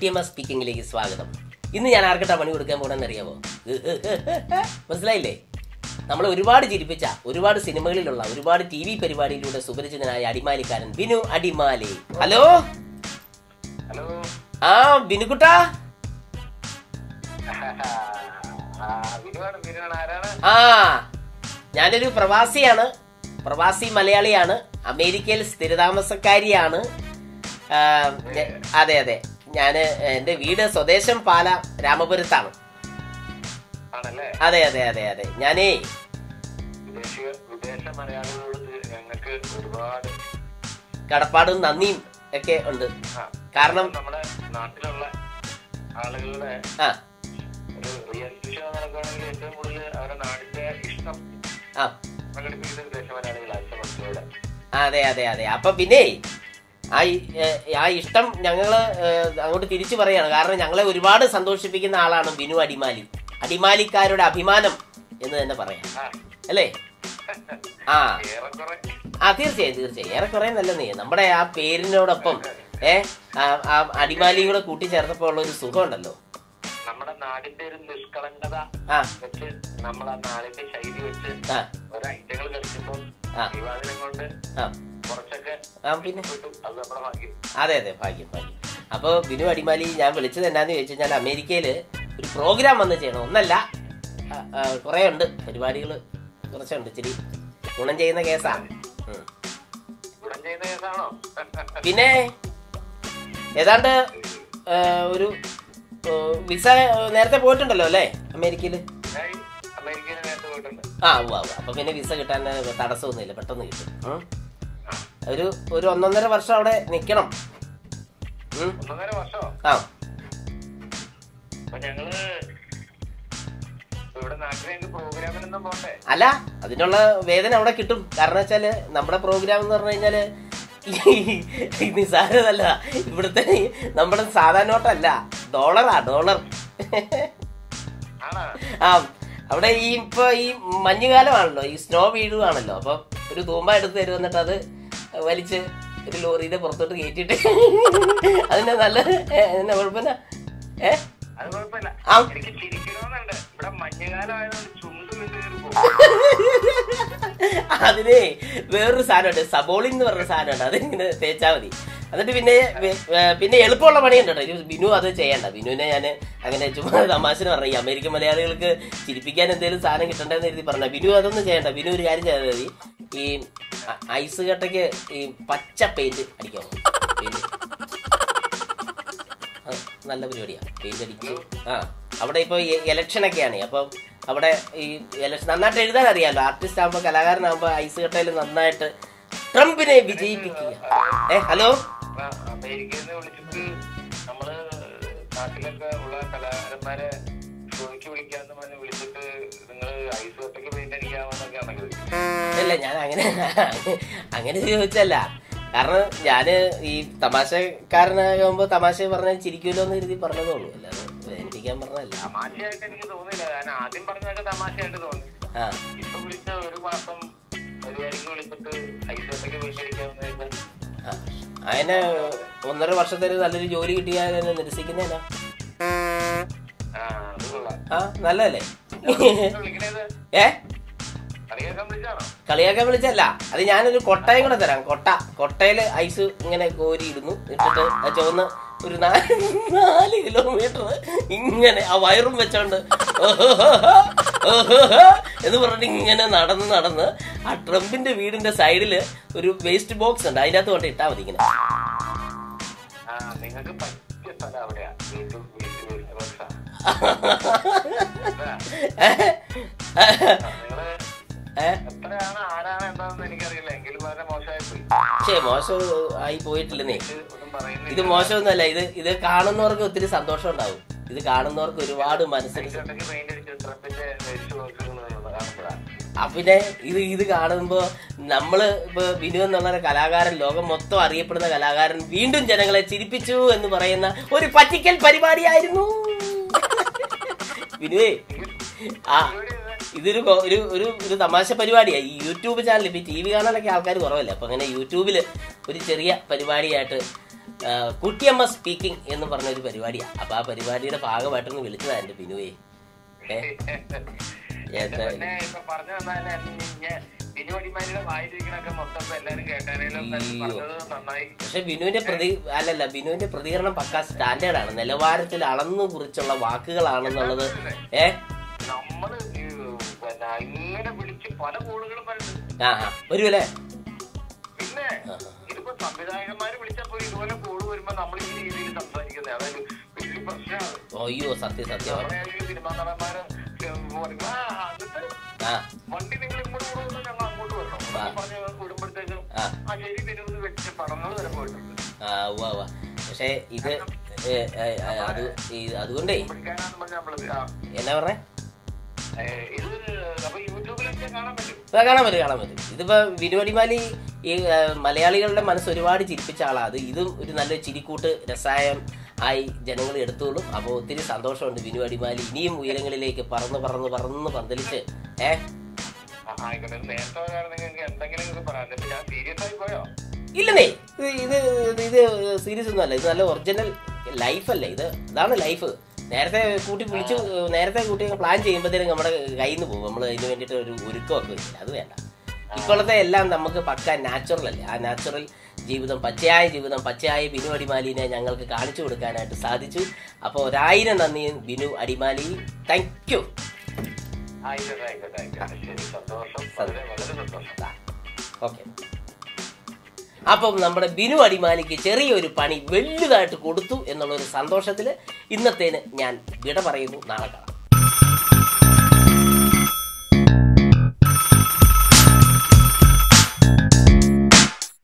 T M S സ്പീക്കിംഗിലേക്ക് സ്വാഗതം ഇന്ന് ഞാൻ ആർക്കിട്ടാ പണി കൊടുക്കാൻ പോണെന്ന് അറിയാമോ മനസ്സിലായില്ലേ നമ്മൾ ഒരുപാട് ചിരിപ്പിച്ച ഒരുപാട് സിനിമകളിലുള്ള ഒരുപാട് ടി വി പരിപാടിയിലൂടെ സുപരിചിതനായ അടിമാലിക്കാരൻ ബിനു അടിമാലി ഹലോ ഹലോ ആ ബിനുക്കുട്ടാ ആ, വിനുവാണ് വിനുവാണ് ആരാണ് ആ ഞാനൊരു പ്രവാസിയാണ് പ്രവാസി മലയാളിയാണ് അമേരിക്കയിൽ സ്ഥിരതാമസക്കാരിയാണ് ആ, ഞ- അതെ അതെ ഞാൻ എൻ്റെ വീട് സ്വദേശം പാല രാമപുരത്താണ് ആണല്ലേ അതെ അതെ അതെ അതെ ഞാനേ വിദേശ വിദേശ മലയാളികളോട് ഞങ്ങൾക്ക് ഒരുപാട് കടപ്പാടും നന്ദിയും ഒക്കെ ഉണ്ട് ആ, കാരണം നമ്മുടെ നാട്ടിലുള്ള ആളുകളുടെ ആ ഒരു റിയാലിറ്റി ഷോ നടക്കുകയാണെങ്കിൽ ഏറ്റവും കൂടുതൽ അവരുടെ നാടിന്റെ ഇഷ്ടം ആ പ്രകടിപ്പിക്കുന്ന വിദേശ മലയാളികളാണ് കുറച്ചുകൂടെ അതെ അതെ അതെ അപ്പൊ പിന്നെ ആ ഇ- ഏ, ആ ഇഷ്ടം ഞങ്ങള് ഏ, അങ്ങോട്ട് തിരിച്ചു പറയാണ് കാരണം ഞങ്ങളെ ഒരുപാട് സന്തോഷിപ്പിക്കുന്ന ആളാണ് ബിനു അടിമാലി അടിമാലിക്കാരുടെ അഭിമാനം എന്ന് തന്നെ പറയാം ആ അല്ലേ ആ ഏറെക്കുറെ ആ തീർച്ചയായും തീർച്ചയായും ഏറെക്കുറെ നല്ലതേ നമ്മുടെ ആ പേരിനോടൊപ്പം ഏ ആ ആ അടിമാലിയും കൂടെ കൂട്ടിച്ചേർത്തപ്പോൾ ഉള്ള ഒരു സുഖമുണ്ടല്ലോ നമ്മുടെ നാടിന്റെ ഒരു നിഷ്കളങ്കത ആ വെച്ച് നമ്മൾ ആ നാടിന്റെ ശൈലി വെച്ച് ആ ഓരോ ഐറ്റങ്ങൾ കളിക്കുമ്പോൾ ആ. വിവാദനം കൊണ്ട് ആ കുറച്ചൊക്കെ ആ പിന്നെ കിട്ടും അത് നമ്മുടെ ഭാഗ്യം അതെ അതെ ഭാഗ്യം ഭാഗ്യം അപ്പോൾ ബിനു അടിമാലി ഞാൻ വിളിച്ചത് എന്നാന്ന് ചോദിച്ചു കഴിഞ്ഞാൽ അമേരിക്കയിൽ ഒരു പ്രോഗ്രാം വന്ന് ചെയ്യണം ഒന്നല്ല ആ, ആ, കുറേ ഉണ്ട് പരിപാടികൾ കുറച്ചുണ്ട് ഇച്ചിരി ഗുണം ചെയ്യുന്ന കേസാണ് ഉം. ഗുണം ചെയ്യുന്ന കേസാണോ പിന്നെ ഏതാണ്ട് ആ, ഒരു ആ, വിസ നേരത്തെ പോയിട്ടുണ്ടല്ലോ അല്ലേ അമേരിക്കയിൽ ഞാൻ അമേരിക്കയിൽ നേരത്തെ പോയിട്ടുണ്ട് ആ ഉവ്വ ഉവ്വ അപ്പൊ പിന്നെ വിസ കിട്ടാൻ തടസ്സമൊന്നുമില്ല പെട്ടെന്ന് കിട്ടും ഉം. ഒരു ഒരു ഒന്നൊന്നര വർഷം അവിടെ നിൽക്കണം ഉം. ഒന്നര വർഷമോ ആ അപ്പൊ ഞങ്ങള് ഇവിടെ നാട്ടിലെ പ്രോഗ്രാമിനൊന്നും പോട്ടെ അല്ല അതിനുള്ള വേദന അവിടെ കിട്ടും കാരണം വെച്ചാല് നമ്മുടെ പ്രോഗ്രാം എന്ന് പറഞ്ഞു കഴിഞ്ഞാല് ഈ നിസാരതല്ല ഇവിടുത്തെ നമ്മുടെ സാധാരണ നോട്ടല്ല ഡോളറാ ഡോളർ ആണോ ആ അവിടെ ഈ ഇപ്പൊ ഈ മഞ്ഞുകാലമാണല്ലോ ഈ സ്നോ വീഴുവാണല്ലോ അപ്പൊ ഒരു തൂമ്പ എടുത്ത് തരും എന്നിട്ട് അത് വലിച്ച് ഒരു ലോറിയുടെ പുറത്തോട്ട് കയറ്റിട്ട് അതിന്റെ നല്ല എന്നാ കുഴപ്പമില്ല ഏ അത് കുഴപ്പമില്ല ആ. എനിക്ക് ചിരിക്കണമെന്നുണ്ട് ഇവിടെ മഞ്ഞുകാലം ആയതുകൊണ്ട് ചുണ്ട് നിന്ന് കയറി പോകും അതിന് വേറൊരു സാധനമുണ്ട് സബോളിൻ എന്ന് പറഞ്ഞ സാധനമുണ്ട് അത് ഇങ്ങനെ തേച്ചാ മതി എന്നിട്ട് പിന്നെ വെ- ഏർ പിന്നെ എളുപ്പമുള്ള പണിയുണ്ട് കേട്ടോ ഇത് ബിനു അത് ചെയ്യണ്ട ബിനുവിനെ ഞാൻ അങ്ങനെ ചുമ്മാ തമാശന് പറഞ്ഞു ഈ അമേരിക്കൻ മലയാളികൾക്ക് ചിരിപ്പിക്കാൻ എന്തെങ്കിലും സാധനം കിട്ടണ്ടെന്ന് എഴുതി പറഞ്ഞ ബിനു അതൊന്നും ചെയ്യണ്ട ബിനു ഒരു കാര്യം ചെയ്താൽ മതി ഈ അ- ഐസ് കട്ടയ്ക്ക് ഈ പച്ച പെയിന്റ് അടിക്കാമോ പെയിന്റ് ആ, നല്ല പരിപാടിയാ പെയിന്റ് അടിച്ച് ആ അവിടെ ഇപ്പൊ ഇലക്ഷൻ ഒക്കെയാണ് അപ്പം അവിടെ ഈ ഇലക്ഷൻ നന്നായിട്ട് എഴുതാൻ അറിയാലോ ആർട്ടിസ്റ്റ് ആകുമ്പോ കലാകാരനാകുമ്പോ ഐസ് കട്ടയിൽ നന്നായിട്ട് ട്രംപിനെ വിജയിപ്പിക്കുക ഏ ഹലോ അപ്പൊ അമേരിക്കയിൽ നിന്ന് വിളിച്ചിട്ട് നമ്മള് നാട്ടിലൊക്കെ ഉള്ള കലാകാരന്മാരെ ഷോയ്ക്ക് വിളിക്കാന്ന് പറഞ്ഞ് വിളിച്ചിട്ട് നിങ്ങള് ഐസ് ഒറ്റയ്ക്ക് പെയിന്റ് അടിക്കാമെന്നൊക്കെയാണ് ചോദിച്ചത് അല്ല ഞാൻ അങ്ങനെ അങ്ങനെ ചോദിച്ചല്ല കാരണം ഞാന് ഈ തമാശക്കാരനാകുമ്പോ തമാശ പറഞ്ഞാൽ ചിരിക്കുമല്ലോ എന്ന് കരുതി പറഞ്ഞതേ ഉള്ളൂ അല്ലാതെ വേദനിപ്പിക്കാൻ പറഞ്ഞതല്ല തമാശയായിട്ട് എനിക്ക് തോന്നിയില്ല കാരണം ആദ്യം പറഞ്ഞതൊക്കെ തമാശയായിട്ട് തോന്നി ആ ഇപ്പൊ വിളിച്ച ഒരു മാസം പരിപാടിക്ക് വിളിച്ചിട്ട് ഐസ് ഒറ്റയ്ക്ക് പെയിന്റ് അടിക്കാമെന്ന് ചോദിച്ചാൽ ആ. അതിന് ഒന്നര വർഷത്തിൽ നല്ലൊരു ജോലി കിട്ടിയാൽ എന്നെ നിരസിക്കുന്നതിനാ ആ അത് കൊള്ളാം ആ നല്ലതല്ലേ വിളിക്കണേത് ഏ അറിയാക്കാൻ വിളിച്ചാണോ കളിയാക്കാൻ വിളിച്ചല്ല അത് ഞാനൊരു കൊട്ടയും കൂടെ തരാം കൊട്ട കൊട്ടയില് ഐസ് ഇങ്ങനെ കോരി ഇടുന്നു ഇട്ടിട്ട് ആ ചുവന്ന് ഒരു നാല് നാല് കിലോമീറ്റർ ഇങ്ങനെ ആ വയറും വെച്ചോണ്ട് എന്ന് പറഞ്ഞിട്ട് ഇങ്ങനെ നടന്ന് നടന്ന് ആ ട്രംപിന്റെ വീടിന്റെ സൈഡില് ഒരു വേസ്റ്റ് ബോക്സ് ഉണ്ട് അതിന്റെ അകത്ത് കൊണ്ട് ഇട്ടാ മതി ഇങ്ങനെ ആ നിങ്ങൾക്ക് പറ്റിയ സ്ഥലം അവിടെയാ വീണ്ടും വീട്ടിൽ നിങ്ങള് ഏ? എത്രയാണ് ആരാണ് എന്താണെന്ന് എനിക്കറിയില്ല എങ്കിലും വളരെ മോശമായി പോയി പക്ഷേ മോശം ആയി പോയിട്ടില്ലെന്നേ ഇത് ഒന്നും പറയുന്നില്ല ഇത് മോശമൊന്നുമല്ല ഇത് ഇത് കാണുന്നവർക്ക് ഒത്തിരി സന്തോഷം ഉണ്ടാവും ഇത് കാണുന്നവർക്ക് ഒരുപാട് മനസ്സിൽ ഇതൊക്കെ പെയിന്റ് അടിച്ച് ട്രംപിന്റെ വേസ്റ്റ് ബോക്സുകൾ കാണുമ്പോഴാണ് ആ പിന്നെ ഇത് ഇത് കാണുമ്പോ നമ്മള് ഇപ്പൊ ബിനു എന്നുള്ള ഒരു കലാകാരൻ ലോകം മൊത്തം അറിയപ്പെടുന്ന കലാകാരൻ വീണ്ടും ജനങ്ങളെ ചിരിപ്പിച്ചു എന്ന് പറയുന്ന ഒരു പറ്റിക്കൽ പരിപാടിയായിരുന്നു ബിനുവേ ആ ഇതൊരു കൊ- ഒരു ഒരു ഒരു തമാശ പരിപാടിയാണ് ഈ യൂട്യൂബ് ചാനൽ ഇപ്പൊ ടി വി കാണാനൊക്കെ ആൾക്കാർ കുറവല്ലേ അപ്പൊ അങ്ങനെ യൂട്യൂബിൽ ഒരു ചെറിയ പരിപാടിയായിട്ട് ആ, കുട്ടിയമ്മ സ്പീക്കിംഗ് എന്ന് പറഞ്ഞ ഒരു പരിപാടിയാണ് അപ്പൊ ആ പരിപാടിയുടെ ഭാഗമായിട്ടൊന്ന് വിളിച്ചതാ എന്റെ ബിനുവേ ഏ എന്താ പിന്നെ ഇപ്പൊ പറഞ്ഞു തന്നാലേ ബിനുവടിമാരുടെ വായിരിക്കണൊക്കെ മൊത്തം ഇപ്പൊ എല്ലാരും കേട്ടാനേലും പറഞ്ഞത് നന്നായി പക്ഷെ ബിനുവിന്റെ പ്രതി അല്ലല്ല ബിനുവിന്റെ പ്രതികരണം പക്കാ സ്റ്റാൻഡേർഡ് ആണ് നിലവാരത്തിൽ അളന്നു കുറിച്ചുള്ള വാക്കുകളാണെന്നുള്ളത് ഏ നമ്മള് ഈ പിന്നെ ഇങ്ങനെ വിളിച്ച് പല കോളുകളും വരുന്നുണ്ട് ആ ആ വരുമല്ലേ പിന്നെ ഇതിപ്പോ സംവിധായകന്മാര് വിളിച്ചപ്പോ ഇതുപോലെ കോള് വരുമ്പോ നമ്മൾ ഈ രീതിയിൽ സംസാരിക്കുന്നത് അതൊരു വലിയ പ്രശ്നമാണ് അയ്യോ സത്യം സത്യം നമ്മളെ ഈ സിനിമാ നടന്മാര് പറയും, ആ, അതിട്ട് ആ വണ്ടി നിങ്ങൾ ഇങ്ങോട്ട് കൊണ്ടുവന്ന് ഞങ്ങൾ അങ്ങോട്ട് വരണം എന്നൊക്കെ പറഞ്ഞ് വിടുമ്പോഴത്തേക്കും ആ. ആ ശരി തിരുവനന്തപുരം വെച്ച് പടങ്ങൾ വരെ പോയിട്ടുണ്ട് ആ ഉവ്വ ഉവ്വ പക്ഷെ ഇത് ഏ, ഏ, ഏ, അത് ഈ അതുകൊണ്ടേ പിടിക്കാനാന്ന് പറഞ്ഞാൽ നമ്മള് ആ, എന്നാ പറഞ്ഞേ ഏ, ഇത് അപ്പൊ യൂട്യൂബിലൊക്കെ കാണാൻ പറ്റും ആ, കാണാൻ പറ്റും കാണാൻ പറ്റും ഇതിപ്പോ വിനുവടിമാലി ഈ ആ, മലയാളികളുടെ മനസ്സ് ഒരുപാട് ചിരിപ്പിച്ച ആളാ അത് ഇതും ഒരു നല്ല ചിരിക്കൂട്ട് രസായം ആയി ജനങ്ങൾ എടുത്തോളും അപ്പോൾ ഒത്തിരി സന്തോഷമുണ്ട് വിനു അടിമാലി ഇനിയും ഉയരങ്ങളിലേക്ക് പറന്ന് പറന്ന് പറന്ന് പന്തലിച്ച് ഏ ആ, ആയിക്കോട്ടെ നേരത്തെ നിങ്ങൾക്ക് എന്തെങ്കിലും ഇത് പറയാം ഇപ്പൊ ഞാൻ സീരിയസ് ആയി പോയോ ഇല്ലെന്നേ ഇത് ഇത് ഇത് സീരീസ് ഒന്നും അല്ല ഇത് നല്ല ഒറിജിനൽ ലൈഫല്ലേ ഇത് ഇതാണ് ലൈഫ് നേരത്തെ കൂട്ടി വിളിച്ച് നേരത്തെ കൂട്ടി പ്ലാൻ ചെയ്യുമ്പോഴത്തേനും നമ്മുടെ കയ്യിൽ നിന്ന് പോകും നമ്മൾ അതിന് വേണ്ടിയിട്ട് ഒരു ഒരുക്കമൊക്കെ ഇല്ല അത് വേണ്ട ഇപ്പോഴത്തെ എല്ലാം നമുക്ക് പക്ക നാച്ചുറൽ അല്ലേ ആ നാച്ചുറൽ ജീവിതം പച്ചയായ ജീവിതം പച്ചയായ ബിനു അടിമാലിനെ ഞങ്ങൾക്ക് കാണിച്ചു കൊടുക്കാനായിട്ട് സാധിച്ചു അപ്പോൾ ഒരായിരം നന്ദി ബിനു അടിമാലി താങ്ക് യു ആയിക്കോട്ടെ ആയിക്കോട്ടെ ആയിക്കോട്ടെ ശരി സന്തോഷം വളരെ വളരെ സന്തോഷം ഓക്കെ അപ്പം നമ്മുടെ ബിനു അടിമാലിക്ക് ചെറിയൊരു പണി വലുതായിട്ട് കൊടുത്തു എന്നുള്ള ഒരു സന്തോഷത്തിൽ ഇന്നത്തേന് ഞാൻ വിട പറയുന്നു നാളെ കാണാം